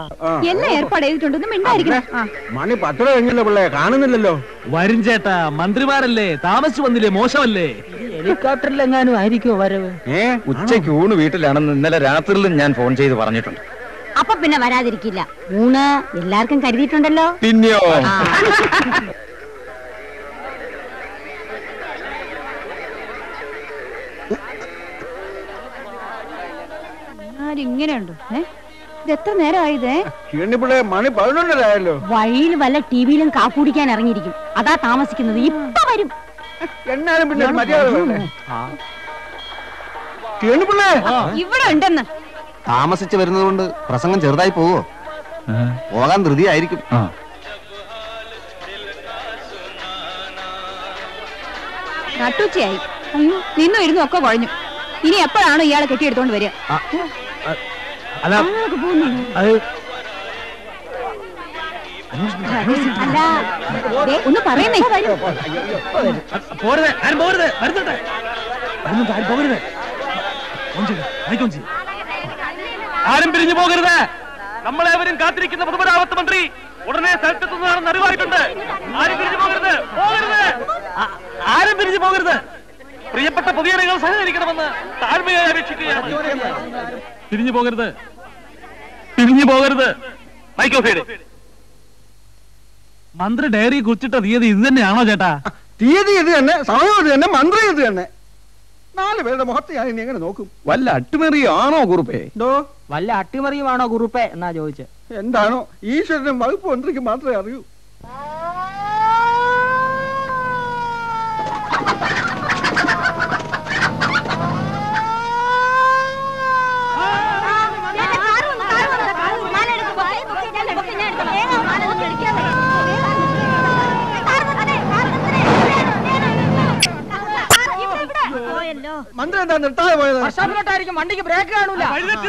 എല്ലാം ഏർപ്പാട് ചെയ്തിട്ടുണ്ടെന്ന് മിണ്ടായിരിക്കണം ആ മണി പത്ര കഴിഞ്ഞല്ലോ പിള്ളേ കാണുന്നില്ലല്ലോ വരും ചേട്ടാ മന്ത്രിമാരല്ലേ താമസിച്ചു വന്നില്ലേ മോശമല്ലേ ഹെലികോപ്റ്ററിലെങ്ങാനും ആയിരിക്കുമോ വരവ് ഏ ഉച്ചയ്ക്ക് ഊണ് വീട്ടിലാണെന്ന് ഇന്നലെ രാത്രിയിലും ഞാൻ ഫോൺ ചെയ്ത് പറഞ്ഞിട്ടുണ്ട് അപ്പൊ പിന്നെ വരാതിരിക്കില്ല ഊണ് എല്ലാവർക്കും കരുതിയിട്ടുണ്ടല്ലോ പിന്നെയോ ആ. ആരും ഇങ്ങനെയുണ്ടോ ഏ ഇത് എത്ര നേരമായതേ പിള്ളേ മണി പതിനൊന്നരായല്ലോ വഴിയിൽ വല്ല ടിവിയിലും കാക്കുടിക്കാൻ ഇറങ്ങിയിരിക്കും അതാ താമസിക്കുന്നത് ഇപ്പൊ വരും എന്നാലും പിന്നെ ഒരു മര്യാദ വേണ്ടേ പിള്ളേ ഇവിടെ ഉണ്ടെന്ന് താമസിച്ച് വരുന്നതുകൊണ്ട് പ്രസംഗം ചെറുതായി പോവോ പോകാൻ ധൃതിയായിരിക്കും നട്ടുച്ചയായി അയ്യോ നിന്നും ഇരുന്നും ഒക്കെ കുഴഞ്ഞു ഇനി എപ്പോഴാണോ ഇയാളെ കെട്ടിയെടുത്തോണ്ട് വരിക അല്ല ആളൊക്കെ പോകുന്നുണ്ടോ? അത് അല്ല ദേ, ഒന്ന് പറയുന്നേ പോരുത് ആരും പോരുത് വരുന്നുണ്ട് വരുന്നുണ്ട് ആരും പോകരുത് ഫോൺ ചെയ്യ്, മൈക്ക് ഓൺ ചെയ്യ്. ആരും പിരിഞ്ഞു പോകരുത് നമ്മളേവരും കാത്തിരിക്കുന്ന പൊതുമരാമത്ത് മന്ത്രി ഉടനെ സ്ഥലത്തെത്തുന്നതാണെന്ന് അറിവായിട്ടുണ്ട് ആരും പിരിഞ്ഞു പോകരുത് പോകരുത് ആ- ആരും പിരിഞ്ഞു പോകരുത് പ്രിയപ്പെട്ട പൊതുജനങ്ങൾ സഹകരിക്കണമെന്ന് താഴ്മയായി അപേക്ഷിക്കുകയാണ് പിരിഞ്ഞു പോകരുത് പിരിഞ്ഞു പോകരുത് മൈക്ക് ഓഫ് ചെയ്ത് മന്ത്രി ഡയറി കുറിച്ചിട്ട തീയതി ഇത് തന്നെയാണോ ചേട്ടാ തീയതി ഇത് തന്നെ സമയം ഇത് തന്നെ മന്ത്രി ഇത് തന്നെ നാല് പേരുടെ മുഖത്ത് ഞാൻ ഇനി എങ്ങനെ നോക്കും വല്ല അട്ടുമറിയാണോ കുറുപ്പേ എന്തോ വല്ല അട്ടിമറിയുമാണോ കുറുപ്പേ എന്നാ ചോദിച്ചത് എന്താണോ ഈശ്വരനും വകുപ്പ് മന്ത്രിക്ക് മാത്രമേ അറിയൂ മന്ത്രി എന്താ നിർത്താതെ പോയത് വർഷാപ്പിലോട്ടായിരിക്കും വണ്ടിക്ക് ബ്രേക്ക് കാണൂല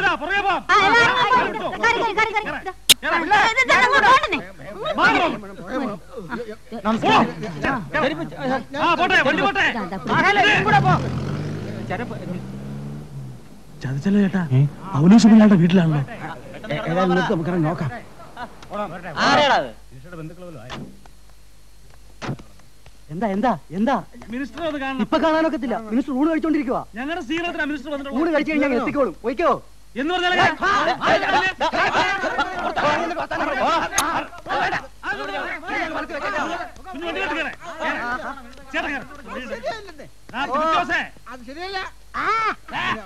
ചതിച്ചല്ലോ ചേട്ടാ പൗലൂസ് പിള്ളയുടെ വീട്ടിലാണല്ലോ ഏതായാലും നിർത്ത് നമുക്ക് നോക്കാം എന്താ എന്താ എന്താ മിനിസ്റ്റർ ഒന്ന് കാണണം ഇപ്പൊ കാണാനൊക്കത്തില്ല മിനിസ്റ്റർ ഊണ് കഴിച്ചോണ്ടിരിക്കുക ഞങ്ങളുടെ സ്വീകരണത്തിനാ മിനിസ്റ്റർ ഊണ് വന്നിട്ടുള്ളത് കഴിച്ചു കഴിഞ്ഞാൽ എത്തിക്കോളും പോയിക്കോ എന്ന് പറഞ്ഞാൽ അത് ശരിയല്ല